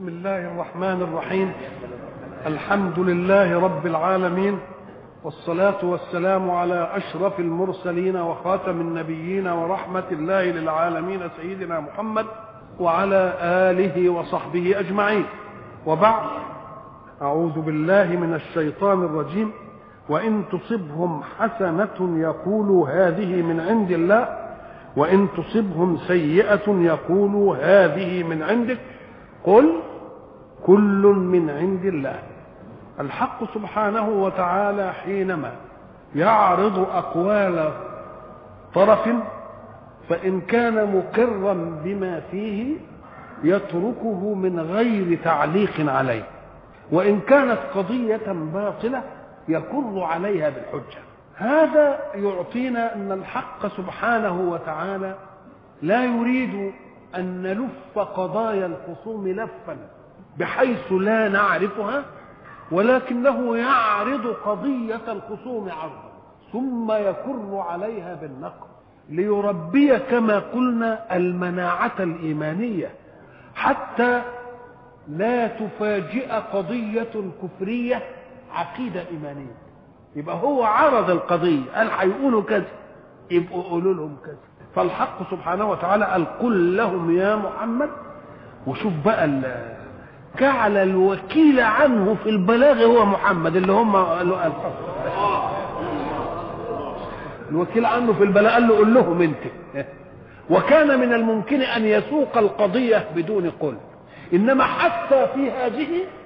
بسم الله الرحمن الرحيم الحمد لله رب العالمين والصلاة والسلام على أشرف المرسلين وخاتم النبيين ورحمة الله للعالمين سيدنا محمد وعلى آله وصحبه أجمعين وبعد أعوذ بالله من الشيطان الرجيم وإن تصبهم حسنة يقولوا هذه من عند الله وإن تصبهم سيئة يقولوا هذه من عندك قل كل من عند الله الحق سبحانه وتعالى حينما يعرض أقوال طرف فإن كان مقرا بما فيه يتركه من غير تعليق عليه وإن كانت قضية باطلة يقر عليها بالحجة هذا يعطينا أن الحق سبحانه وتعالى لا يريد أن نلف قضايا الخصوم لفا بحيث لا نعرفها ولكنه يعرض قضية الخصوم عرضا ثم يكر عليها بالنقد ليربي كما قلنا المناعة الإيمانية حتى لا تفاجئ قضية كفرية عقيدة إيمانية يبقى هو عرض القضية قال هيقولوا كذا يبقوا قولوا لهم كذا فالحق سبحانه وتعالى قال قل لهم يا محمد وشوف بقى جعل الوكيل عنه في البلاغ هو محمد اللي هم الوكيل عنه في البلاغ قال له قول لهم انت وكان من الممكن ان يسوق القضيه بدون قل انما حتى في هذه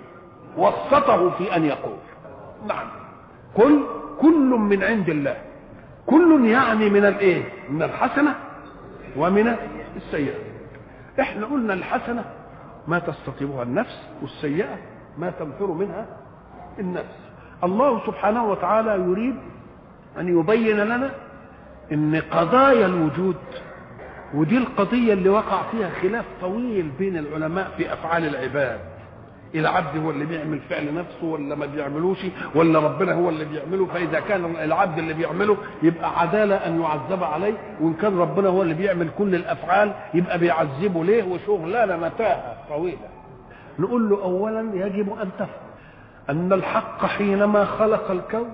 وسطه في ان يقول نعم قل كل من عند الله كل يعني من الايه من الحسنه ومن السيئه احنا قلنا الحسنه ما تستطيبها النفس والسيئه ما تنفر منها النفس الله سبحانه وتعالى يريد ان يبين لنا ان قضايا الوجود ودي القضيه اللي وقع فيها خلاف طويل بين العلماء في افعال العباد العبد هو اللي بيعمل فعل نفسه ولا ما بيعملوش ولا ربنا هو اللي بيعمله فاذا كان العبد اللي بيعمله يبقى عداله ان يعذب عليه وان كان ربنا هو اللي بيعمل كل الافعال يبقى بيعذبه ليه وشغلانه متاهه طويله نقول له اولا يجب ان تفهم ان الحق حينما خلق الكون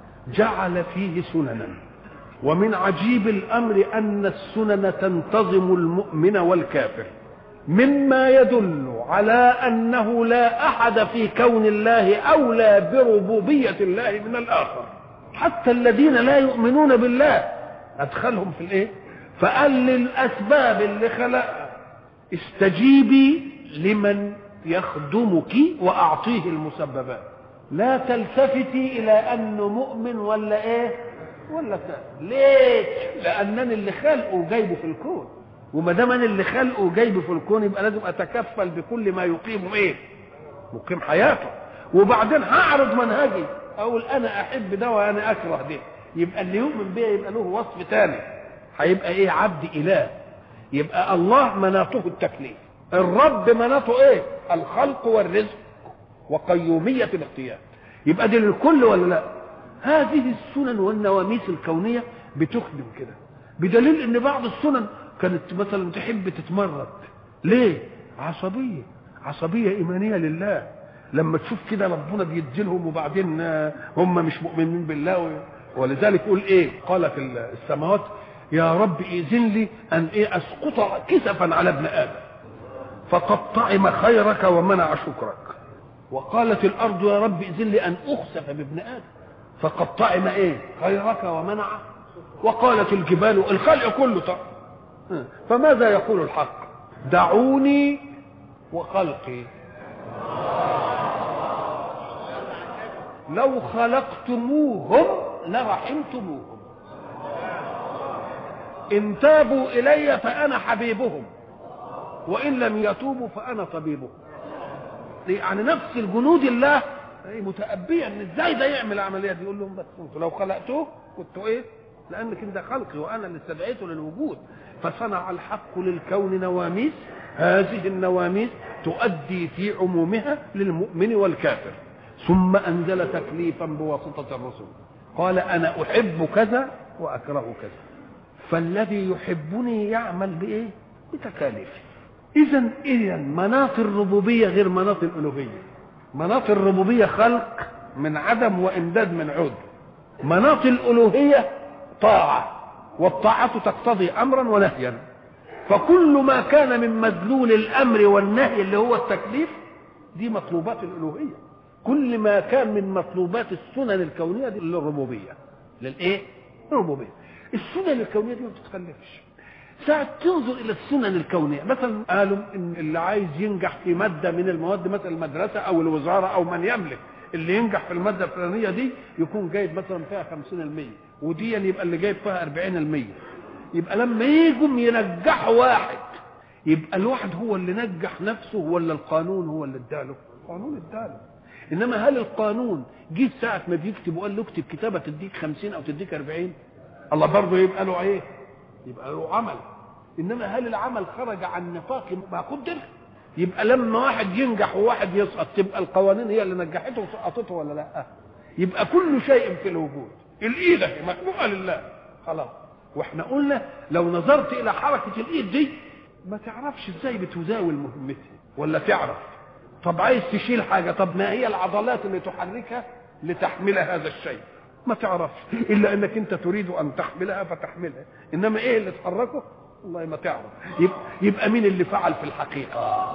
جعل فيه سننا ومن عجيب الامر ان السنن تنتظم المؤمن والكافر مما يدل على انه لا احد في كون الله اولى بربوبيه الله من الاخر حتى الذين لا يؤمنون بالله ادخلهم في الايه فقال للاسباب اللي خلقها استجيبي لمن يخدمك واعطيه المسببات لا تلتفتي الى انه مؤمن ولا ايه ولا كافر ليه لانني اللي خلقه جايبه في الكون وما دام انا اللي خلقه وجايبه في الكون يبقى لازم اتكفل بكل ما يقيم ايه؟ مقيم حياته وبعدين هعرض منهجي اقول انا احب ده وانا اكره ده يبقى اللي يؤمن بيه يبقى له وصف تاني هيبقى ايه عبد اله يبقى الله مناطه التكليف الرب مناطه ايه الخلق والرزق وقيومية الاختيار يبقى دي للكل ولا لا هذه السنن والنواميس الكونية بتخدم كده بدليل ان بعض السنن كانت مثلا تحب تتمرد ليه عصبية عصبية إيمانية لله لما تشوف كده ربنا بيديلهم وبعدين هم مش مؤمنين بالله ولذلك يقول ايه قال في السماوات يا رب إذن لي أن إيه أسقط كسفا على ابن آدم فقد طعم خيرك ومنع شكرك وقالت الأرض يا رب إذن لي أن أخسف بابن آدم فقد طعم إيه خيرك ومنع وقالت الجبال الخلق كله طعم فماذا يقول الحق دعوني وخلقي لو خلقتموهم لرحمتموهم ان تابوا الي فانا حبيبهم وان لم يتوبوا فانا طبيبهم يعني نفس الجنود الله متأبية ان ازاي ده يعمل العمليه دي يقول لهم بس انتوا لو خلقتوه كنتوا ايه لانك انت خلقي وانا اللي استدعيته للوجود فصنع الحق للكون نواميس هذه النواميس تؤدي في عمومها للمؤمن والكافر ثم انزل تكليفا بواسطه الرسل قال انا احب كذا واكره كذا فالذي يحبني يعمل بايه بتكاليفي اذا اذا مناط الربوبيه غير مناط الالوهيه مناط الربوبيه خلق من عدم وامداد من عود مناط الالوهيه طاعه والطاعه تقتضي امرا ونهيا فكل ما كان من مدلول الامر والنهي اللي هو التكليف دي مطلوبات الالوهيه كل ما كان من مطلوبات السنن الكونيه دي للربوبيه للايه الربوبيه السنن الكونيه دي ما بتتخلفش ساعة تنظر إلى السنن الكونية مثلا قالوا إن اللي عايز ينجح في مادة من المواد مثلا المدرسة أو الوزارة أو من يملك اللي ينجح في المادة الفلانية دي يكون جايب مثلا فيها 50% ودي يبقى اللي جايب فيها 40% يبقى لما يجوا ينجحوا واحد يبقى الواحد هو اللي نجح نفسه ولا القانون هو اللي اداله؟ القانون اداله انما هل القانون جه ساعة ما بيكتب وقال له اكتب كتابة تديك 50 او تديك 40 الله برضه يبقى له ايه؟ يبقى له عمل انما هل العمل خرج عن نطاق ما قدر يبقى لما واحد ينجح وواحد يسقط تبقى القوانين هي اللي نجحته وسقطته ولا لا يبقى كل شيء في الوجود الايد اهي مخلوقه لله خلاص واحنا قلنا لو نظرت الى حركه الايد دي ما تعرفش ازاي بتزاول مهمتها ولا تعرف طب عايز تشيل حاجه طب ما هي العضلات اللي تحركها لتحمل هذا الشيء ما تعرفش الا انك انت تريد ان تحملها فتحملها انما ايه اللي تحركه والله ما تعرف يبقى, يبقى مين اللي فعل في الحقيقه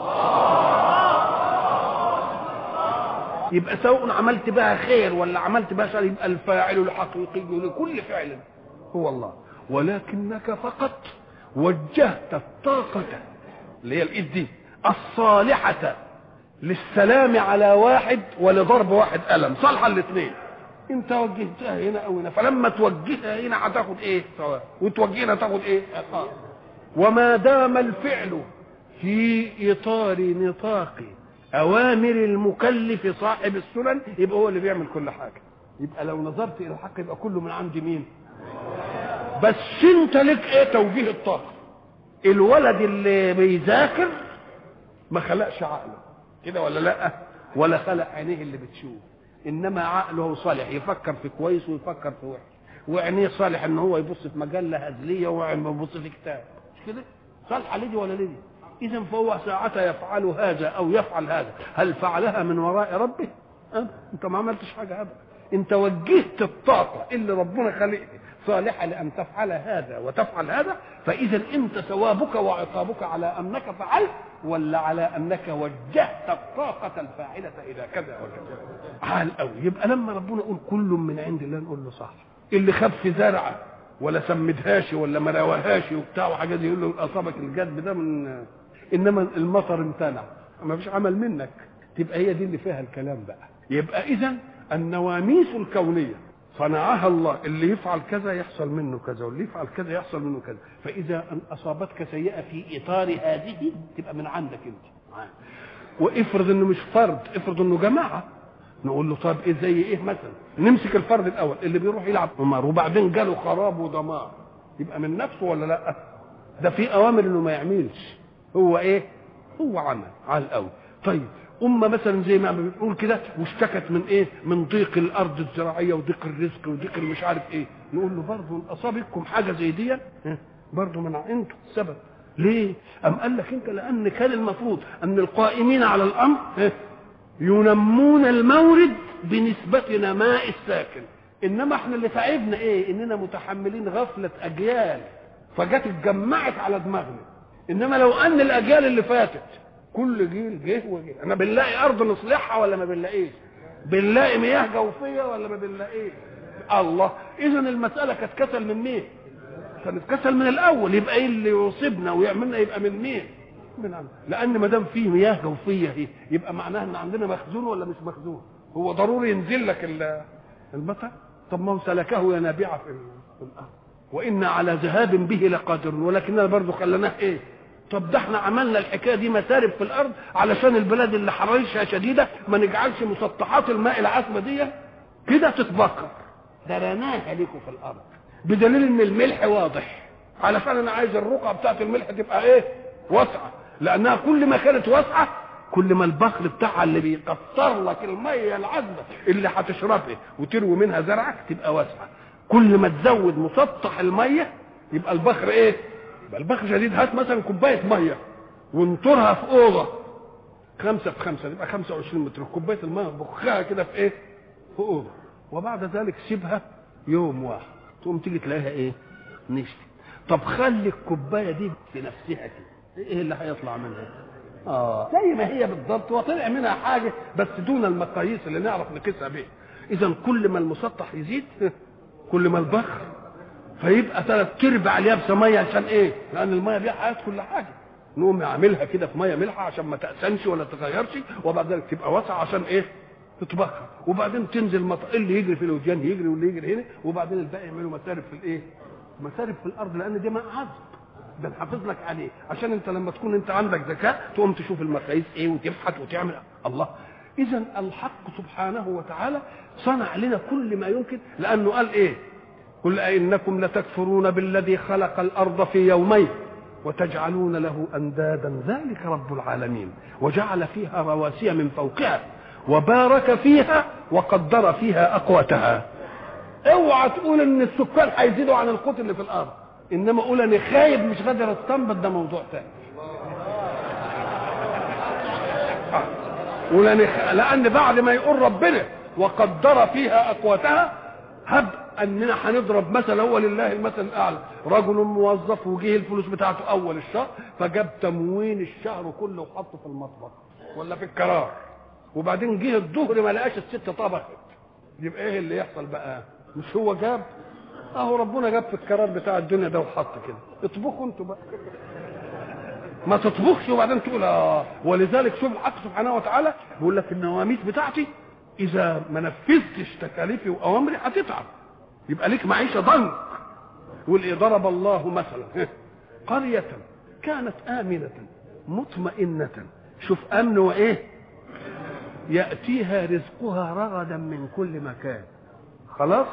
يبقى سواء عملت بها خير ولا عملت بها شر يبقى الفاعل الحقيقي لكل فعل هو الله ولكنك فقط وجهت الطاقة اللي هي الايد دي الصالحة للسلام على واحد ولضرب واحد ألم صالحة الاثنين انت وجهتها هنا او هنا فلما توجهها هنا هتاخد ايه سواء وتوجه هنا تاخد ايه عقاب وما دام الفعل في اطار نطاق اوامر المكلف صاحب السنن يبقى هو اللي بيعمل كل حاجه يبقى لو نظرت الى الحق يبقى كله من عند مين بس انت لك ايه توجيه الطاقه الولد اللي بيذاكر ما خلقش عقله كده ولا لا ولا خلق عينيه اللي بتشوف انما عقله صالح يفكر في كويس ويفكر في وحش وعينيه صالح ان هو يبص في مجله هزليه ويبص في كتاب مش كده صالحه لدي ولا لدي اذا فهو ساعتها يفعل هذا او يفعل هذا هل فعلها من وراء ربه أه؟ انت ما عملتش حاجه ابدا انت وجهت الطاقه اللي ربنا خلقها صالحه لان تفعل هذا وتفعل هذا فاذا انت ثوابك وعقابك على انك فعلت ولا على انك وجهت الطاقه الفاعله الى كذا وكذا عال قوي يبقى لما ربنا يقول كل من عند الله نقول له صح اللي خد في زرعه ولا سمدهاش ولا ما رواهاش وبتاع وحاجات يقول له اصابك الجد ده من انما المطر امتنع ما فيش عمل منك تبقى هي دي اللي فيها الكلام بقى يبقى اذا النواميس الكونيه صنعها الله اللي يفعل كذا يحصل منه كذا واللي يفعل كذا يحصل منه كذا فاذا ان اصابتك سيئه في اطار هذه تبقى من عندك انت وافرض انه مش فرد افرض انه جماعه نقول له طب ايه زي ايه مثلا نمسك الفرد الاول اللي بيروح يلعب قمار وبعدين جاله خراب ودمار يبقى من نفسه ولا لا ده في اوامر انه ما يعملش هو ايه هو عمل على الاول طيب أمة مثلا زي ما بنقول كده واشتكت من إيه؟ من ضيق الأرض الزراعية وضيق الرزق وضيق مش عارف إيه، نقول له برضه أصابتكم حاجة زي دي برضه من أنتم السبب. ليه؟ أم قال لك أنت لأن كان المفروض أن القائمين على الأمر ينمون المورد بنسبة نماء الساكن. إنما إحنا اللي تعبنا إيه؟ إننا متحملين غفلة أجيال فجت اتجمعت على دماغنا. إنما لو أن الأجيال اللي فاتت كل جيل جه وجه انا بنلاقي ارض نصلحها ولا ما بنلاقيش بنلاقي مياه جوفيه ولا ما بنلاقيش الله اذا المساله كانت كسل من مين كانت كسل من الاول يبقى ايه اللي يصيبنا ويعملنا يبقى من مين من عندنا. لان ما دام في مياه جوفيه هي يبقى معناها ان عندنا مخزون ولا مش مخزون هو ضروري ينزل لك المطر طب ما هو سلكه ينابيع في الارض وان على ذهاب به لقادرون ولكننا برضه خليناه ايه طب ده احنا عملنا الحكايه دي مسارب في الارض علشان البلاد اللي حرارتها شديده ما نجعلش مسطحات الماء العذبه دي كده تتبخر درناها لكم في الارض بدليل ان الملح واضح علشان انا عايز الرقعه بتاعت الملح تبقى ايه واسعه لانها كل ما كانت واسعه كل ما البخر بتاعها اللي بيكسر لك الميه العذبه اللي هتشربها وتروي منها زرعك تبقى واسعه كل ما تزود مسطح الميه يبقى البخر ايه يبقى البخر شديد هات مثلا كوبايه ميه وانطرها في اوضه خمسة في خمسة يبقى 25 متر كوباية الماء بخها كده في ايه؟ في اوضه وبعد ذلك سيبها يوم واحد تقوم تيجي تلاقيها ايه؟ نشفت طب خلي الكوبايه دي في نفسها كده ايه اللي هيطلع منها؟ اه زي ما هي بالضبط وطلع منها حاجه بس دون المقاييس اللي نعرف نقيسها بيها اذا كل ما المسطح يزيد كل ما البخر فيبقى ثلاث ارباع اليابسه ميه عشان ايه؟ لان الميه دي حياه كل حاجه نقوم نعملها كده في ميه ملحه عشان ما تأسنش ولا تتغيرش وبعد ذلك تبقى واسعه عشان ايه؟ تتبخر وبعدين تنزل مط... اللي يجري في الوديان يجري واللي يجري هنا وبعدين الباقي يعملوا مسارب في الايه؟ مسارب في الارض لان دي ماء عذب بنحافظ لك عليه عشان انت لما تكون انت عندك ذكاء تقوم تشوف المقاييس ايه وتبحث وتعمل الله اذا الحق سبحانه وتعالى صنع لنا كل ما يمكن لانه قال ايه قل أئنكم لتكفرون بالذي خلق الأرض في يومين وتجعلون له أندادا ذلك رب العالمين وجعل فيها رواسي من فوقها وبارك فيها وقدر فيها أقوتها اوعى تقول ان السكان هيزيدوا عن القوت اللي في الارض انما قول انا خايب مش قادر استنبط ده موضوع ثاني قول انا خ... لان بعد ما يقول ربنا وقدر فيها اقواتها هب اننا هنضرب مثل هو لله المثل الاعلى رجل موظف وجه الفلوس بتاعته اول الشهر فجاب تموين الشهر كله وحطه في المطبخ ولا في الكرار وبعدين جه الظهر ما لقاش الست طبخت يبقى ايه اللي يحصل بقى مش هو جاب اهو ربنا جاب في الكرار بتاع الدنيا ده وحط كده اطبخوا انتوا بقى ما تطبخش وبعدين تقول اه ولذلك شوف الحق سبحانه وتعالى بيقول لك النواميس بتاعتي اذا ما نفذتش تكاليفي واوامري هتتعب يبقى ليك معيشه ضنك يقول ايه ضرب الله مثلا قريه كانت امنه مطمئنه شوف امن وايه ياتيها رزقها رغدا من كل مكان خلاص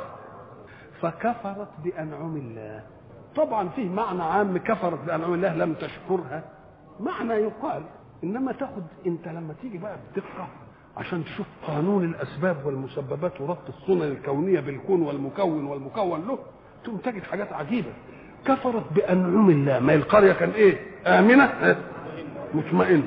فكفرت بانعم الله طبعا فيه معنى عام كفرت بانعم الله لم تشكرها معنى يقال انما تاخد انت لما تيجي بقى بدقه عشان تشوف قانون الاسباب والمسببات وربط السنن الكونيه بالكون والمكون والمكون له تقوم تجد حاجات عجيبه كفرت بانعم الله ما القريه كان ايه امنه مطمئنه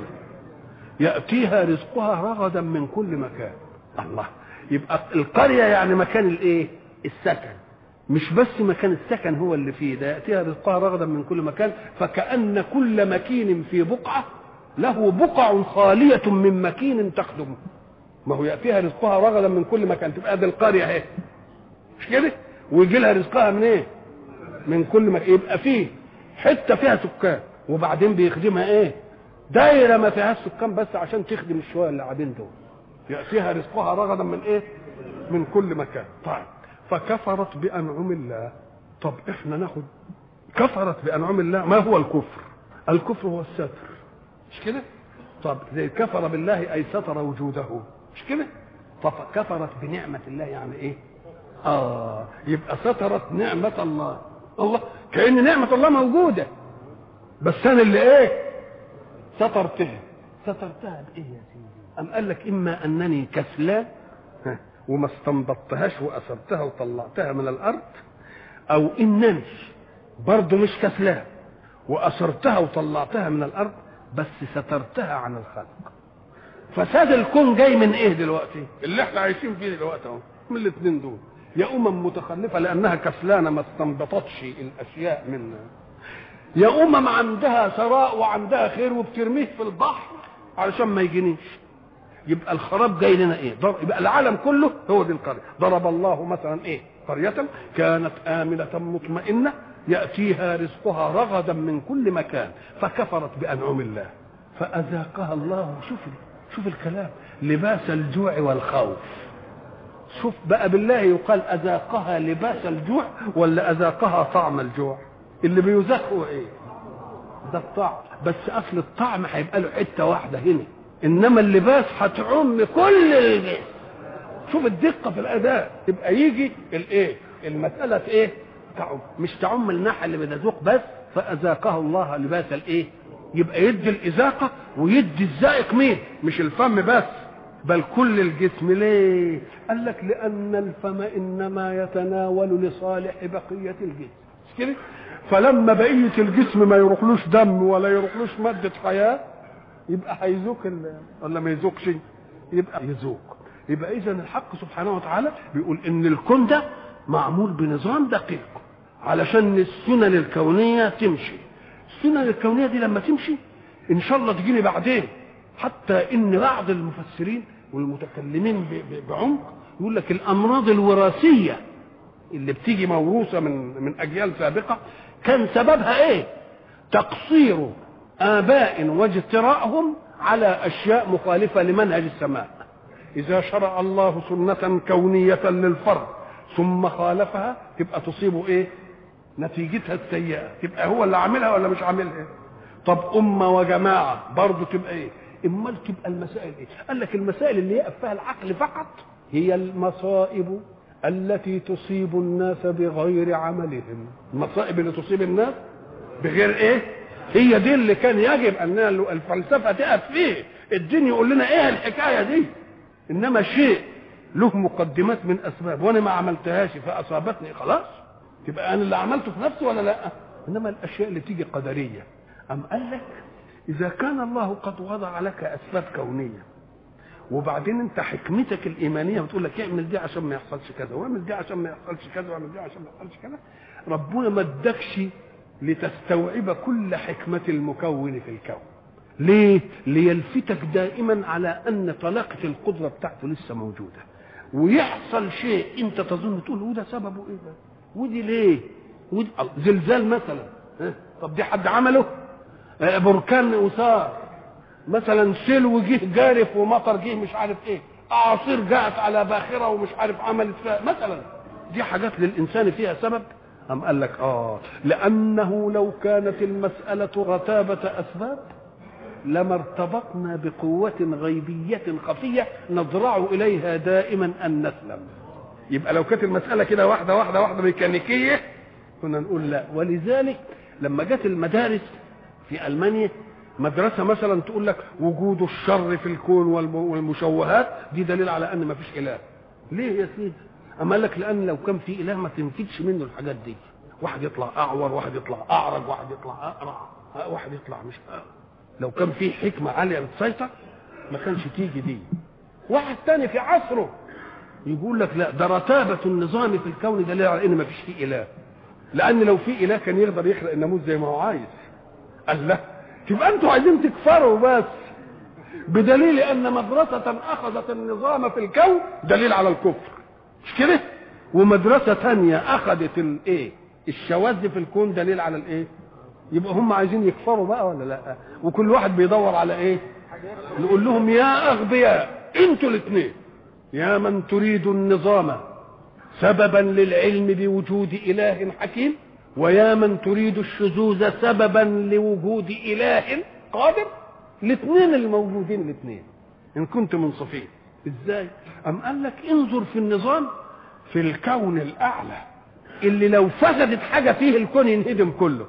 ياتيها رزقها رغدا من كل مكان الله يبقى القريه يعني مكان الايه السكن مش بس مكان السكن هو اللي فيه ده ياتيها رزقها رغدا من كل مكان فكأن كل مكين في بقعة له بقع خالية من مكين تخدمه ما هو يأتيها رزقها رغدا من كل مكان تبقى دي القرية اهي مش كده ويجي لها رزقها من ايه من كل مكان يبقى فيه حتة فيها سكان وبعدين بيخدمها ايه دايرة ما فيهاش سكان بس عشان تخدم الشوية اللي قاعدين دول يأتيها رزقها رغدا من ايه من كل مكان طيب فكفرت بانعم الله طب احنا ناخد كفرت بانعم الله ما هو الكفر الكفر هو الستر مش كده طب زي كفر بالله اي ستر وجوده مش كده طب كفرت بنعمه الله يعني ايه اه يبقى سترت نعمه الله الله كان نعمه الله موجوده بس انا اللي ايه سترتها سترتها بايه يا سيدي ام قال لك اما انني كسلان وما استنبطتهاش واثرتها وطلعتها من الارض او انني برضه مش كسلان واثرتها وطلعتها من الارض بس سترتها عن الخلق فساد الكون جاي من ايه دلوقتي اللي احنا عايشين فيه دلوقتي اهو من الاثنين دول يا امم متخلفه لانها كسلانه ما استنبطتش الاشياء من يا امم عندها ثراء وعندها خير وبترميه في البحر علشان ما يجينيش يبقى الخراب جاي لنا ايه ضرب يبقى العالم كله هو دي القريه ضرب الله مثلا ايه قريه كانت امنه مطمئنه ياتيها رزقها رغدا من كل مكان فكفرت بانعم الله فاذاقها الله شوف شوف الكلام لباس الجوع والخوف شوف بقى بالله يقال اذاقها لباس الجوع ولا اذاقها طعم الجوع اللي بيذاق هو ايه ده الطعم بس اصل الطعم هيبقى له حته واحده هنا انما اللباس هتعم كل الجسم شوف الدقه في الاداء يبقى يجي الايه المساله في ايه تعم مش تعم الناحيه اللي بتذوق بس فاذاقه الله لباس الايه يبقى يدي الاذاقه ويدي الذائق مين مش الفم بس بل كل الجسم ليه قال لك لان الفم انما يتناول لصالح بقيه الجسم مش كده فلما بقيه الجسم ما يروحلوش دم ولا يروحلوش ماده حياه يبقى هيذوق ال- ولا ما يذوقش يبقى يذوق يبقى اذا الحق سبحانه وتعالى بيقول ان الكون ده معمول بنظام دقيق علشان السنن الكونيه تمشي السنن الكونيه دي لما تمشي ان شاء الله تجيني بعدين حتى ان بعض المفسرين والمتكلمين ب- ب- بعمق يقول لك الامراض الوراثيه اللي بتيجي موروثه من من اجيال سابقه كان سببها ايه؟ تقصير اباء واجتراءهم على اشياء مخالفه لمنهج السماء. اذا شرع الله سنه كونيه للفرد ثم خالفها تبقى تصيبه ايه؟ نتيجتها السيئه، تبقى هو اللي عاملها ولا مش عاملها؟ طب امه وجماعه برضه تبقى ايه؟ امال تبقى المسائل ايه؟ قال لك المسائل اللي يقف فيها العقل فقط هي المصائب التي تصيب الناس بغير عملهم المصائب اللي تصيب الناس بغير ايه هي دي اللي كان يجب ان الفلسفه تقف فيه الدين يقول لنا ايه الحكايه دي انما شيء له مقدمات من اسباب وانا ما عملتهاش فاصابتني خلاص تبقى انا اللي عملته في نفسي ولا لا انما الاشياء اللي تيجي قدريه ام قال لك اذا كان الله قد وضع لك اسباب كونيه وبعدين انت حكمتك الايمانيه بتقول لك اعمل دي عشان ما يحصلش كذا واعمل دي عشان ما يحصلش كذا واعمل دي عشان ما يحصلش كذا ربنا ما ادكش لتستوعب كل حكمه المكون في الكون ليه ليلفتك دائما على ان طلاقه القدره بتاعته لسه موجوده ويحصل شيء انت تظن تقول وده سببه ايه ده ودي ليه ودي زلزال مثلا ها؟ طب دي حد عمله آه، بركان اثار مثلا سلو جه جارف ومطر جه مش عارف ايه اعاصير جاءت على باخره ومش عارف عملت فيها مثلا دي حاجات للانسان فيها سبب أم قال لك آه لأنه لو كانت المسألة رتابة أسباب لما ارتبطنا بقوة غيبية خفية نضرع إليها دائما أن نسلم يبقى لو كانت المسألة كده واحدة واحدة واحدة ميكانيكية كنا نقول لا ولذلك لما جت المدارس في ألمانيا مدرسة مثلا تقول لك وجود الشر في الكون والم- والمشوهات دي دليل على أن ما فيش إله ليه يا سيدي أما قال لك لأن لو كان في إله ما تنفدش منه الحاجات دي واحد يطلع أعور واحد يطلع أعرج واحد يطلع أقرع واحد يطلع مش أقرع. لو كان في حكمة عالية بتسيطر ما كانش تيجي دي واحد تاني في عصره يقول لك لا ده رتابة النظام في الكون دليل على ان ما فيش فيه اله لان لو في اله كان يقدر يخلق الناموس زي ما هو عايز قال لا تبقى انتوا عايزين تكفروا بس بدليل ان مدرسة اخذت النظام في الكون دليل على الكفر مش كده ومدرسة تانية اخذت الايه الشواذ في الكون دليل على الايه يبقى هم عايزين يكفروا بقى ولا لا وكل واحد بيدور على ايه نقول لهم يا اغبياء انتوا الاثنين يا من تريد النظام سببا للعلم بوجود اله حكيم ويا من تريد الشذوذ سببا لوجود اله قادر الاثنين الموجودين الاثنين ان كنتم منصفين ازاي ام قال لك انظر في النظام في الكون الاعلى اللي لو فسدت حاجه فيه الكون ينهدم كله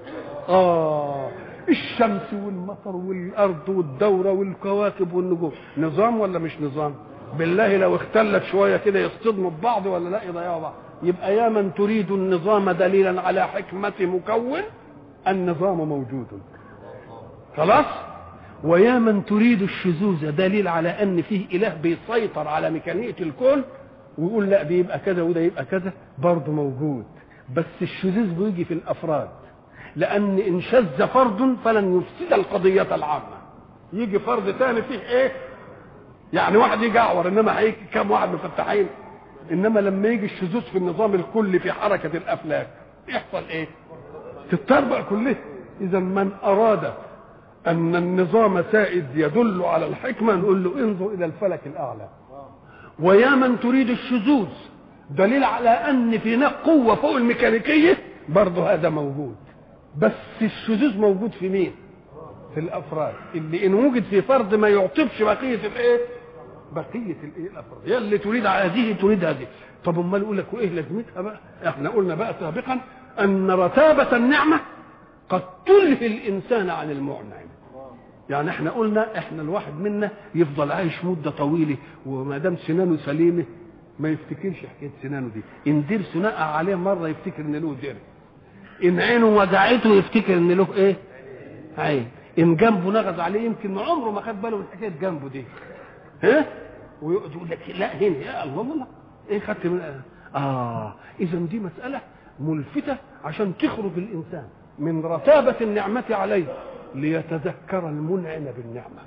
اه الشمس والمطر والارض والدوره والكواكب والنجوم نظام ولا مش نظام بالله لو اختلت شويه كده يصطدموا ببعض ولا لا يضيعوا بعض يبقى يا من تريد النظام دليلا على حكمه مكون النظام موجود خلاص ويا من تريد الشذوذ دليل على ان فيه اله بيسيطر على ميكانيكيه الكون ويقول لا بيبقى كذا وده يبقى كذا برضه موجود بس الشذوذ بيجي في الافراد لان ان شذ فرد فلن يفسد القضيه العامه يجي فرد ثاني فيه ايه يعني واحد يجي اعور انما هيجي كام واحد مفتحين انما لما يجي الشذوذ في النظام الكلي في حركه الافلاك يحصل ايه تتربع كلها اذا من اراد ان النظام سائد يدل على الحكمه نقول له انظر الى الفلك الاعلى ويا من تريد الشذوذ دليل على ان في هناك قوه فوق الميكانيكيه برضه هذا موجود بس الشذوذ موجود في مين في الافراد اللي ان وجد في فرد ما يعطبش بقيه الايه بقيه الايه الافراد هي اللي تريد هذه تريد هذه طب امال يقول لك وايه لازمتها بقى احنا قلنا بقى سابقا ان رتابه النعمه قد تلهي الانسان عن المعنعم يعني احنا قلنا احنا الواحد منا يفضل عايش مده طويله وما دام سنانه سليمه ما يفتكرش حكايه سنانه دي ان دير سنقع عليه مره يفتكر ان له دير ان عينه وجعته يفتكر ان له ايه عين ان جنبه نغز عليه يمكن ما عمره ما خد باله من حكايه جنبه دي ها ويقعد يقول لك لا هنا يا الله الله ايه خدت من اه اذا دي مساله ملفته عشان تخرج الانسان من رتابه النعمه عليه ليتذكر المنعم بالنعمه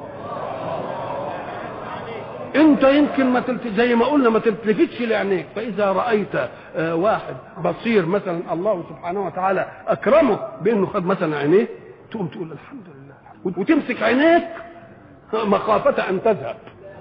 انت يمكن ما تلت... زي ما قلنا ما تلتفتش لعينيك فاذا رايت آه واحد بصير مثلا الله سبحانه وتعالى اكرمه بانه خد مثلا عينيه تقوم تقول الحمد لله وتمسك عينيك مخافه ان تذهب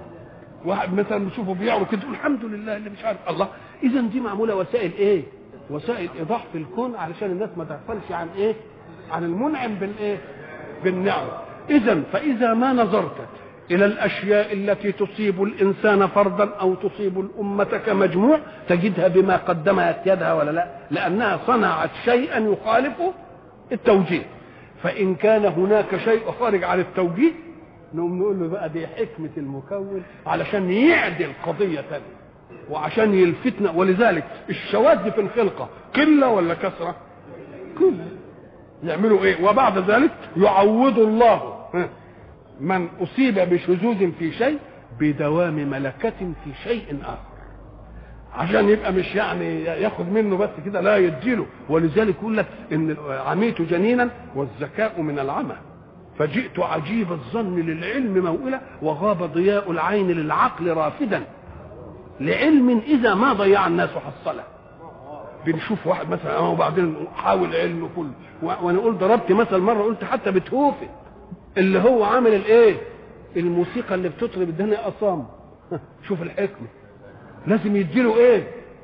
واحد مثلا بتشوفه بيعرض كده تقول الحمد لله اللي مش عارف الله اذا دي معموله وسائل ايه وسائل ايضاح في الكون علشان الناس ما تغفلش عن ايه عن المنعم بالايه بالنعمه اذا فاذا ما نظرت الى الاشياء التي تصيب الانسان فردا او تصيب الامه كمجموع تجدها بما قدمت يدها ولا لا لانها صنعت شيئا يخالف التوجيه فان كان هناك شيء خارج عن التوجيه نقوم نقول له بقى دي حكمه المكون علشان يعدل قضيه ثانيه وعشان يلفتنا ولذلك الشواذ في الخلقه قله ولا كثره؟ قله يعملوا ايه؟ وبعد ذلك يعوض الله من اصيب بشذوذ في شيء بدوام ملكه في شيء اخر عشان يبقى مش يعني ياخد منه بس كده لا يديله ولذلك يقول لك ان عميت جنينا والذكاء من العمى فجئت عجيب الظن للعلم موئلة وغاب ضياء العين للعقل رافدا لعلم إذا ما ضيع الناس حصله بنشوف واحد مثلا وبعدين حاول علم كله وانا قلت ضربت مثل مره قلت حتى بتهوفن اللي هو عامل الايه الموسيقى اللي بتطرب الدنيا اصام شوف الحكمه لازم يديله ايه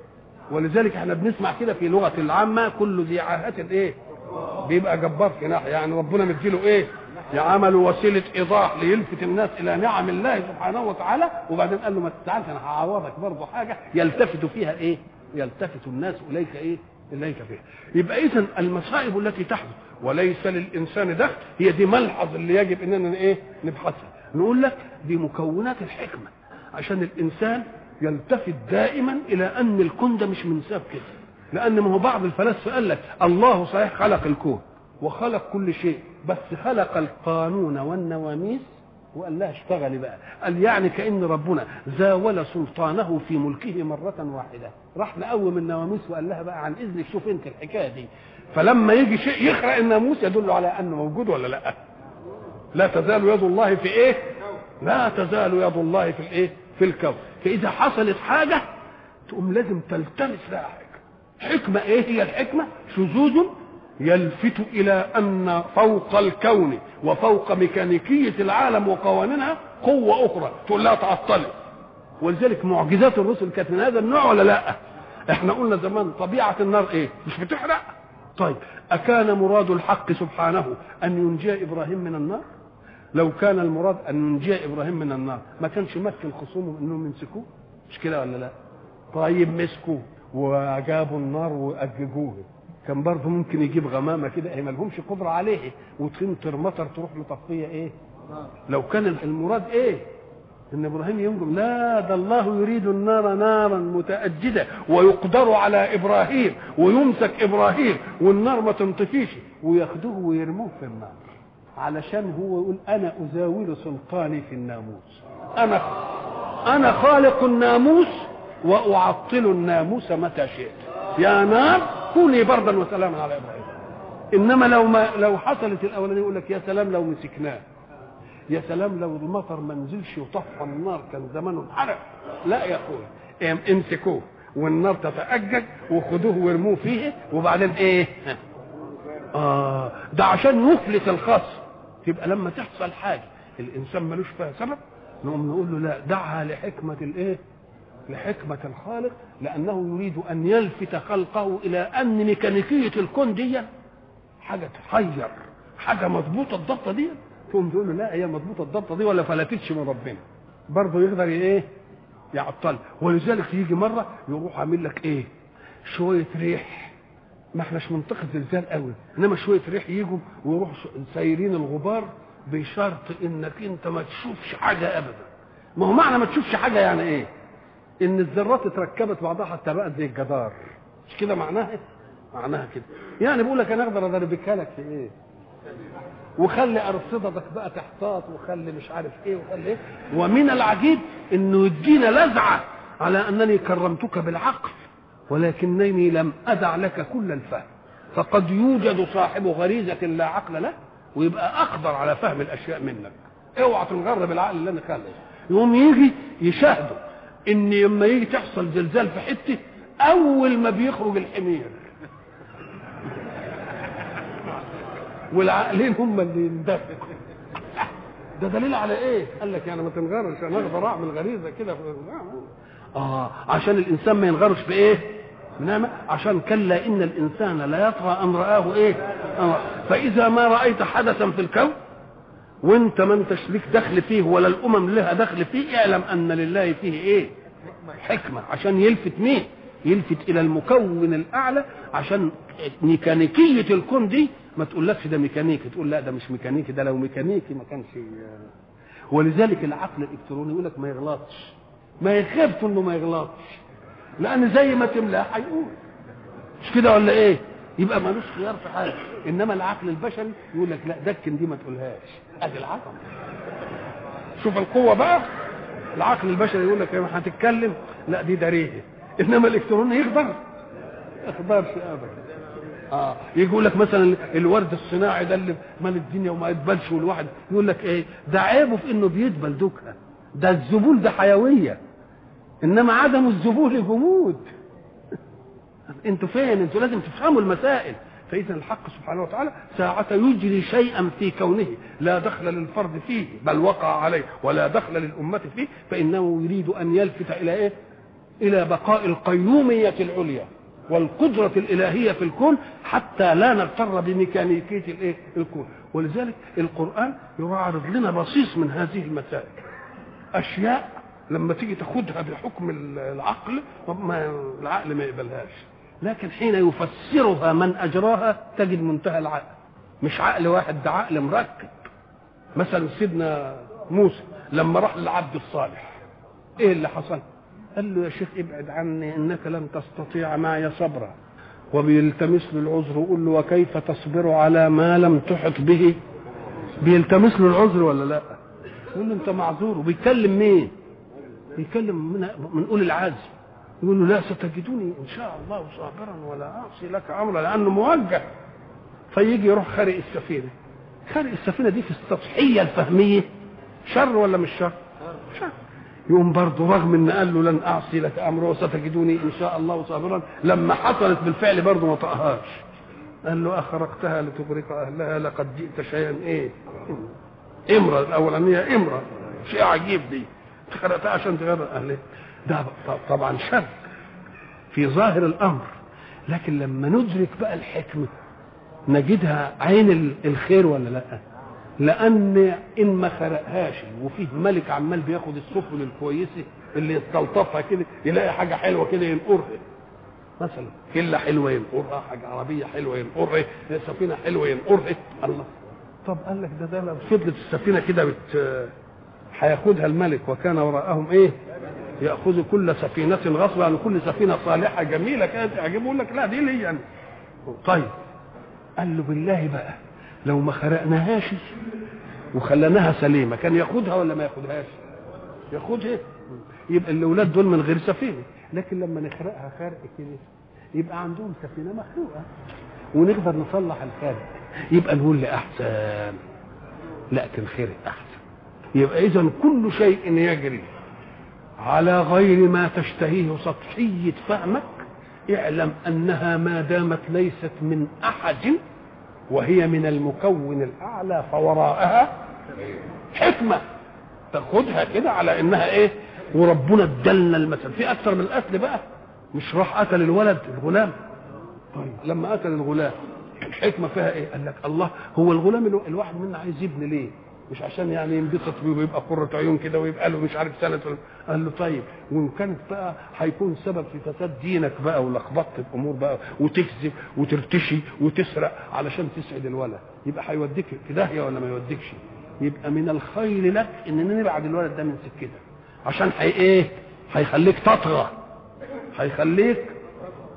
ولذلك احنا بنسمع كده في لغه العامه كل ذي عاهه ايه بيبقى جبار في ناحيه يعني ربنا مديله ايه يعمل وسيله ايضاح ليلفت الناس الى نعم الله سبحانه وتعالى وبعدين قال له ما تزعلش انا هعوضك برضه حاجه يلتفت فيها ايه يلتفت الناس اليك ايه اليك فيها يبقى اذا المصائب التي تحدث وليس للانسان دخل هي دي ملحظ اللي يجب اننا ايه نبحثها نقول لك دي مكونات الحكمه عشان الانسان يلتفت دائما الى ان الكون ده مش منساب كده لان ما هو بعض الفلاسفه قال لك الله صحيح خلق الكون وخلق كل شيء بس خلق القانون والنواميس وقال لها اشتغلي بقى قال يعني كان ربنا زاول سلطانه في ملكه مره واحده راح مقوم النواميس وقال لها بقى عن اذنك شوف انت الحكايه دي فلما يجي شيء يخرق الناموس يدل على انه موجود ولا لا لا تزال يد الله في ايه لا تزال يد الله في الايه في الكون فاذا حصلت حاجه تقوم لازم تلتمس لها حكمه حكمه ايه هي الحكمه شذوذ يلفت الى ان فوق الكون وفوق ميكانيكيه العالم وقوانينها قوه اخرى تقول لها تعطلي ولذلك معجزات الرسل كانت من هذا النوع ولا لا احنا قلنا زمان طبيعه النار ايه مش بتحرق طيب اكان مراد الحق سبحانه ان ينجي ابراهيم من النار لو كان المراد ان ينجي ابراهيم من النار ما كانش مكن خصومه انهم يمسكوه مش كده ولا لا طيب مسكوه وجابوا النار واججوه كان برضه ممكن يجيب غمامه كده هي مالهمش قدره عليه وتمطر مطر تروح مطفيه ايه لو كان المراد ايه ان ابراهيم ينجم لا ده الله يريد النار نارا متاجده ويقدر على ابراهيم ويمسك ابراهيم والنار ما تنطفيش وياخدوه ويرموه في النار علشان هو يقول انا ازاول سلطاني في الناموس انا انا خالق الناموس واعطل الناموس متى شئت يا نار كوني بردا وسلاما على ابراهيم انما لو ما لو حصلت الاولانيه يقول لك يا سلام لو مسكناه يا سلام لو المطر ما نزلش وطفى النار كان زمانه انحرق لا يا اخويا امسكوه والنار تتأجج وخدوه وارموه فيه وبعدين ايه اه ده عشان يفلت الخصم تبقى لما تحصل حاجه الانسان ملوش فيها سبب نقوم نقول له لا دعها لحكمه الايه لحكمة الخالق لأنه يريد أن يلفت خلقه إلى أن ميكانيكية الكون دي حاجة تحير حاجة مضبوطة الضبطة دي تقوم تقول له لا هي مضبوطة الضبطة دي ولا فلتتش من ربنا برضه يقدر ايه يعطل ولذلك يجي مرة يروح عامل لك ايه شوية ريح ما احناش منطقة زلزال قوي انما شوية ريح يجوا ويروحوا سايرين الغبار بشرط انك انت ما تشوفش حاجة ابدا ما هو معنى ما تشوفش حاجة يعني ايه ان الذرات اتركبت بعضها حتى بقت زي الجدار مش كده معناها معناها كده يعني بقول لك انا اقدر ادربكها لك في ايه وخلي ارصدتك بقى تحتاط وخلي مش عارف ايه وخلي ايه ومن العجيب انه يدينا لذعه على انني كرمتك بالعقل ولكنني لم ادع لك كل الفهم فقد يوجد صاحب غريزه لا عقل له ويبقى اقدر على فهم الاشياء منك اوعى تنغر بالعقل اللي انا خلقه يقوم يجي يشاهدوا ان لما يجي تحصل زلزال في حته اول ما بيخرج الحمير والعقلين هم اللي يندفعوا ده دليل على ايه؟ قال لك يعني ما تنغرش انا اقدر اعمل غريزه كده في... اه عشان الانسان ما ينغرش بايه؟ بنعمة عشان كلا ان الانسان لا يطغى ان رآه ايه؟ آه. فاذا ما رايت حدثا في الكون وانت ما انتش ليك دخل فيه ولا الامم لها دخل فيه اعلم ان لله فيه ايه؟ حكمه عشان يلفت مين؟ يلفت الى المكون الاعلى عشان ميكانيكيه الكون دي ما تقولكش ده ميكانيكي تقول لا ده مش ميكانيكي ده لو ميكانيكي ما كانش ولذلك العقل الالكتروني يقول لك ما يغلطش ما يخافش انه ما يغلطش لان زي ما تملاه هيقول مش كده ولا ايه يبقى ملوش خيار في حاجه انما العقل البشري يقول لك لا دكن دي ما تقولهاش ادي العقل شوف القوه بقى العقل البشري يقول لك هتتكلم لا دي دريه انما الالكتروني يقدر ما يقدرش ابدا اه يقول لك مثلا الورد الصناعي ده اللي مال الدنيا وما يدبلش والواحد يقول لك ايه ده عيبه في انه بيدبل دوكها ده الذبول ده حيويه انما عدم الذبول جمود انتوا فين انتوا لازم تفهموا المسائل فاذا الحق سبحانه وتعالى ساعة يجري شيئا في كونه لا دخل للفرد فيه بل وقع عليه ولا دخل للأمة فيه فإنه يريد أن يلفت إلى إيه؟ إلى بقاء القيومية العليا والقدرة الإلهية في الكون حتى لا نغتر بميكانيكية الإيه؟ الكون ولذلك القرآن يعرض لنا بصيص من هذه المسائل أشياء لما تيجي تاخدها بحكم العقل ما العقل ما يقبلهاش لكن حين يفسرها من أجراها تجد منتهى العقل مش عقل واحد ده عقل مركب مثلا سيدنا موسى لما راح للعبد الصالح ايه اللي حصل قال له يا شيخ ابعد عني انك لن تستطيع معي صبرا وبيلتمس له العذر ويقول له وكيف تصبر على ما لم تحط به بيلتمس له العذر ولا لا يقول له انت معذور وبيتكلم مين بيتكلم من من اولي العزم يقول له لا ستجدوني ان شاء الله صابرا ولا اعصي لك امرا لانه موجه فيجي يروح خارق السفينه خارق السفينه دي في السطحيه الفهميه شر ولا مش شر؟ شر يقوم برضه رغم ان قال له لن اعصي لك امرا وستجدوني ان شاء الله صابرا لما حصلت بالفعل برضه ما طقهاش قال له اخرقتها لتغرق اهلها لقد جئت شيئا ايه؟ امرا الاولانيه امرا شيء عجيب دي خرقتها عشان تغرق اهلها ده طبعا شر في ظاهر الامر لكن لما ندرك بقى الحكمه نجدها عين الخير ولا لا لان ان ما خرقهاش وفيه ملك عمال بياخد السفن الكويسه اللي يستلطفها كده يلاقي حاجه حلوه كده ينقرها مثلا كله حلوه ينقرها حاجه عربيه حلوه ينقرها سفينه حلوه ينقرها الله طب قال لك ده ده لو فضلت السفينه كده بت هياخدها الملك وكان وراءهم ايه ياخذ كل سفينه غصبا يعني كل سفينه صالحه جميله كانت تعجبه يقول لك لا دي لي يعني. طيب قال له بالله بقى لو ما خرقناهاش وخليناها سليمه كان ياخدها ولا ما ياخدهاش ياخدها يبقى الاولاد دول من غير سفينه لكن لما نخرقها خرق كده يبقى عندهم سفينه مخلوقه ونقدر نصلح الخارق يبقى نقول لي احسن لكن خير احسن يبقى اذا كل شيء يجري على غير ما تشتهيه سطحية فهمك اعلم انها ما دامت ليست من احد وهي من المكون الاعلى فوراءها حكمة تاخدها كده على انها ايه وربنا ادلنا المثل في اكثر من القتل بقى مش راح قتل الولد الغلام طيب لما قتل الغلام الحكمة فيها ايه قال لك الله هو الغلام الواحد منا عايز يبني ليه مش عشان يعني ينبسط بيه ويبقى قرة عيون كده ويبقى له مش عارف سنة قال له طيب وإن كانت بقى هيكون سبب في فساد دينك بقى ولخبطة الأمور بقى وتكذب وترتشي وتسرق علشان تسعد الولد يبقى هيوديك في داهية ولا ما يوديكش يبقى من الخير لك إن نبعد الولد ده من سكتك عشان هي إيه؟ هيخليك تطغى هيخليك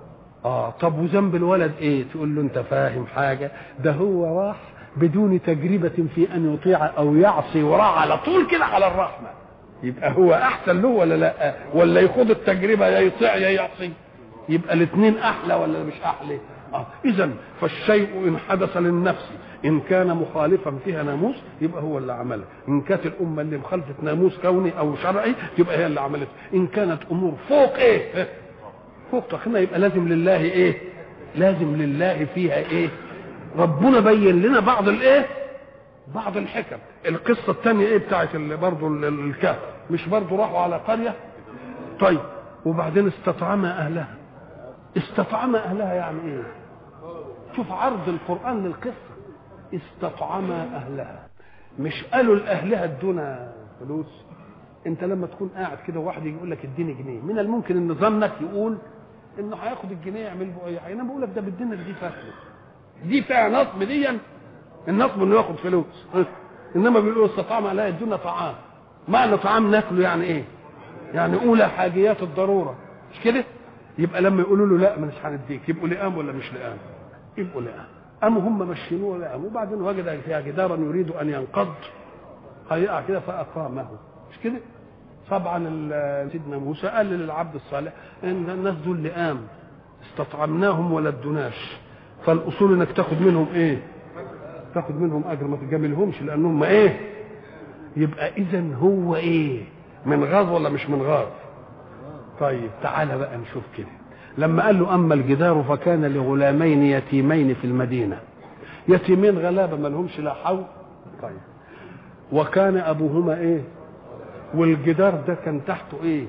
اه طب وذنب الولد ايه تقول له انت فاهم حاجه ده هو راح بدون تجربة في أن يطيع أو يعصي وراح على طول كده على الرحمة يبقى هو أحسن له ولا لا ولا يخوض التجربة يا يطيع يا يعصي يبقى الاثنين أحلى ولا مش أحلى آه. إذا فالشيء إن حدث للنفس إن كان مخالفا فيها ناموس يبقى هو اللي عمله إن كانت الأمة اللي مخالفة ناموس كوني أو شرعي تبقى هي اللي عملته إن كانت أمور فوق إيه فوق تقييمها يبقى لازم لله إيه لازم لله فيها إيه ربنا بين لنا بعض الايه بعض الحكم القصه الثانيه ايه بتاعت برضه الكهف مش برضه راحوا على قريه طيب وبعدين استطعم اهلها استطعم اهلها يعني ايه شوف عرض القران للقصه استطعم اهلها مش قالوا لاهلها ادونا فلوس انت لما تكون قاعد كده واحد يقول لك اديني جنيه من الممكن ان ظنك يقول انه هياخد الجنيه يعمل به اي حاجه انا بقول لك ده بالدين دي فاكره دي فيها نصب ديا النصب انه ياخد فلوس انما بيقولوا استطعم لا يدونا طعام معنى طعام ناكله يعني ايه يعني اولى حاجيات الضروره مش كده يبقى لما يقولوا له لا مش هنديك يبقوا لئام ولا مش لئام يبقوا لئام قاموا هم مشينوه لئام وبعدين وجد فيها جدارا يريد ان ينقض هيقع كده فاقامه مش كده طبعا سيدنا موسى قال للعبد الصالح ان الناس دول لئام استطعمناهم ولا ادوناش فالاصول انك تاخد منهم ايه تاخد منهم اجر ما تجاملهمش لانهم ايه يبقى اذا هو ايه من غاز ولا مش من غاز طيب تعالى بقى نشوف كده لما قال له اما الجدار فكان لغلامين يتيمين في المدينه يتيمين غلابه ما لهمش لا حول طيب وكان ابوهما ايه والجدار ده كان تحته ايه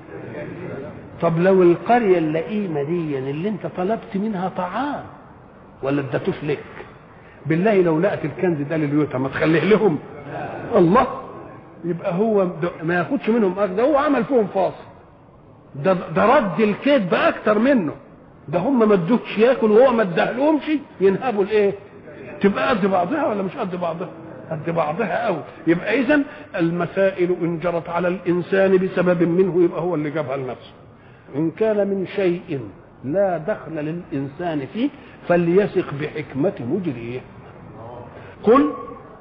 طب لو القريه اللئيمه دي اللي انت طلبت منها طعام ولا اديتوش لك بالله لو لقت الكنز ده لليوتا ما تخليه لهم الله يبقى هو ما ياخدش منهم اخذ ده هو عمل فيهم فاصل ده ده رد الكذب اكتر منه ده هم ما ادوكش ياكل وهو ما اداهلهمش ينهبوا الايه تبقى قد بعضها ولا مش قد بعضها قد بعضها قوي يبقى اذا المسائل ان جرت على الانسان بسبب منه يبقى هو اللي جابها لنفسه ان كان من شيء لا دخل للإنسان فيه فليثق بحكمة مجريه قل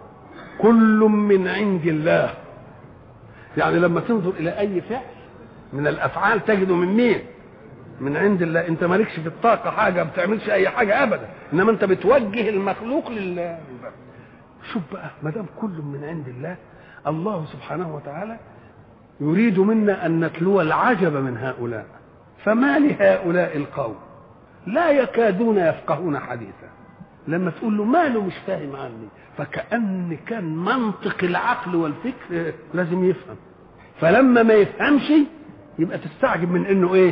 كل من عند الله يعني لما تنظر إلى أي فعل من الأفعال تجده من مين من عند الله انت مالكش في الطاقة حاجة ما بتعملش أي حاجة أبدا إنما أنت بتوجه المخلوق لله شوف بقى ما دام كل من عند الله الله سبحانه وتعالى يريد منا أن نتلو العجب من هؤلاء فما لهؤلاء القوم لا يكادون يفقهون حديثا لما تقول له ماله مش فاهم عني فكأن كان منطق العقل والفكر لازم يفهم فلما ما يفهمش يبقى تستعجب من انه ايه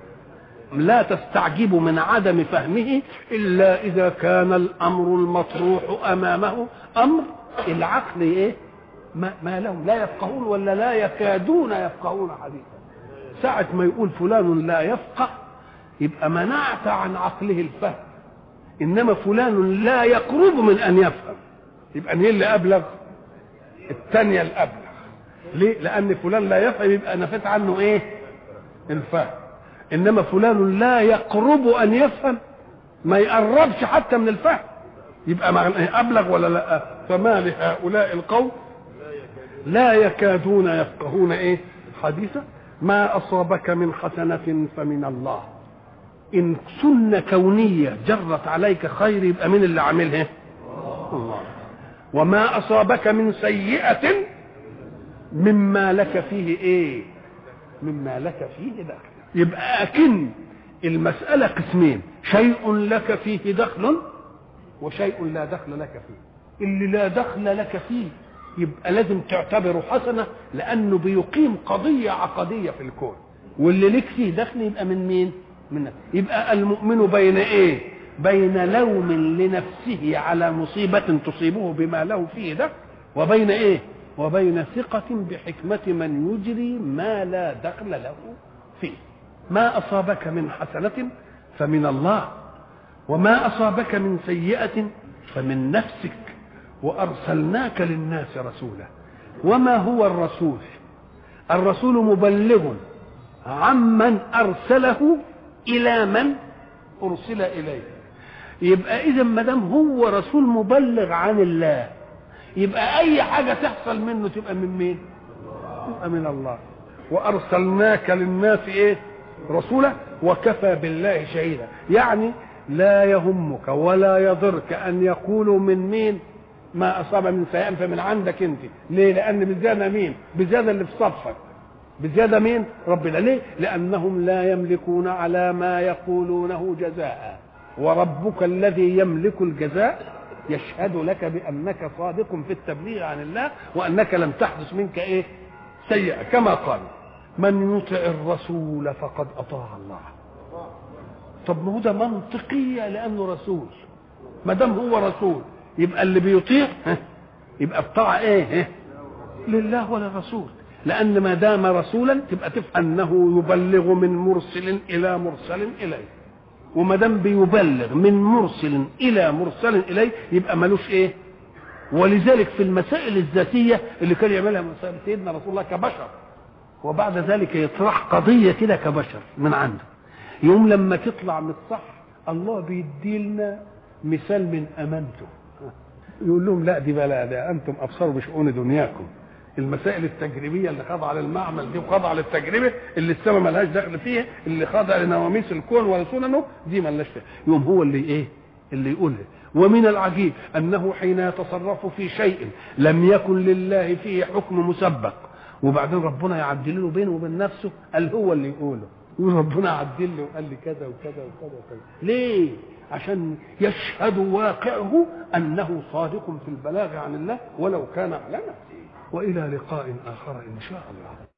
لا تستعجب من عدم فهمه الا اذا كان الامر المطروح امامه امر العقل ايه ما, ما لهم لا يفقهون ولا لا يكادون يفقهون حديثا ساعة ما يقول فلان لا يفقه يبقى منعت عن عقله الفهم إنما فلان لا يقرب من أن يفهم يبقى مين اللي أبلغ الثانية الأبلغ ليه؟ لأن فلان لا يفهم يبقى نفيت عنه إيه؟ الفهم إنما فلان لا يقرب أن يفهم ما يقربش حتى من الفهم يبقى أبلغ ولا لا فما لهؤلاء القوم لا يكادون يفقهون إيه حديثا ما أصابك من حسنة فمن الله إن سنة كونية جرت عليك خير يبقى من اللي عاملها الله وما أصابك من سيئة مما لك فيه إيه مما لك فيه دخل يبقى أكن المسألة قسمين شيء لك فيه دخل وشيء لا دخل لك فيه اللي لا دخل لك فيه يبقى لازم تعتبره حسنه لانه بيقيم قضيه عقديه في الكون واللي لك فيه دخل يبقى من مين؟ من يبقى المؤمن بين ايه؟ بين لوم لنفسه على مصيبة تصيبه بما له فيه دخل وبين ايه؟ وبين ثقة بحكمة من يجري ما لا دخل له فيه ما أصابك من حسنة فمن الله وما أصابك من سيئة فمن نفسك وارسلناك للناس رسولا وما هو الرسول الرسول مبلغ عمن ارسله الى من ارسل اليه يبقى اذا ما دام هو رسول مبلغ عن الله يبقى اي حاجه تحصل منه تبقى من مين تبقى من الله وارسلناك للناس ايه رسولا وكفى بالله شهيدا يعني لا يهمك ولا يضرك ان يقولوا من مين ما اصاب من سيئا فمن عندك انت ليه لان بزياده مين بزياده اللي في صفك بزياده مين ربنا ليه لانهم لا يملكون على ما يقولونه جزاء وربك الذي يملك الجزاء يشهد لك بانك صادق في التبليغ عن الله وانك لم تحدث منك ايه سيئه كما قال من يطع الرسول فقد اطاع الله طب ما هو ده منطقيه لانه رسول ما دام هو رسول يبقى اللي بيطيع يبقى بطاعه ايه لله وللرسول لان ما دام رسولا تبقى تفهم انه يبلغ من مرسل الى مرسل اليه وما دام بيبلغ من مرسل الى مرسل اليه يبقى ملوش ايه ولذلك في المسائل الذاتيه اللي كان يعملها سيدنا رسول الله كبشر وبعد ذلك يطرح قضيه كده كبشر من عنده يوم لما تطلع من الصح الله بيدي لنا مثال من امانته يقول لهم لا دي بقى ده انتم ابصروا بشؤون دنياكم المسائل التجريبيه اللي خاضعه للمعمل دي وخاضعه للتجربه اللي السماء ملهاش دخل فيها اللي خاضعه لنواميس الكون ولسننه دي ملهاش فيها يوم هو اللي ايه اللي يقولها ومن العجيب انه حين يتصرف في شيء لم يكن لله فيه حكم مسبق وبعدين ربنا يعدل له بينه وبين نفسه قال هو اللي يقوله يقول ربنا عدل لي وقال لي كذا وكذا وكذا وكذا ليه عشان يشهد واقعه انه صادق في البلاغ عن الله ولو كان على نفسه والى لقاء اخر ان شاء الله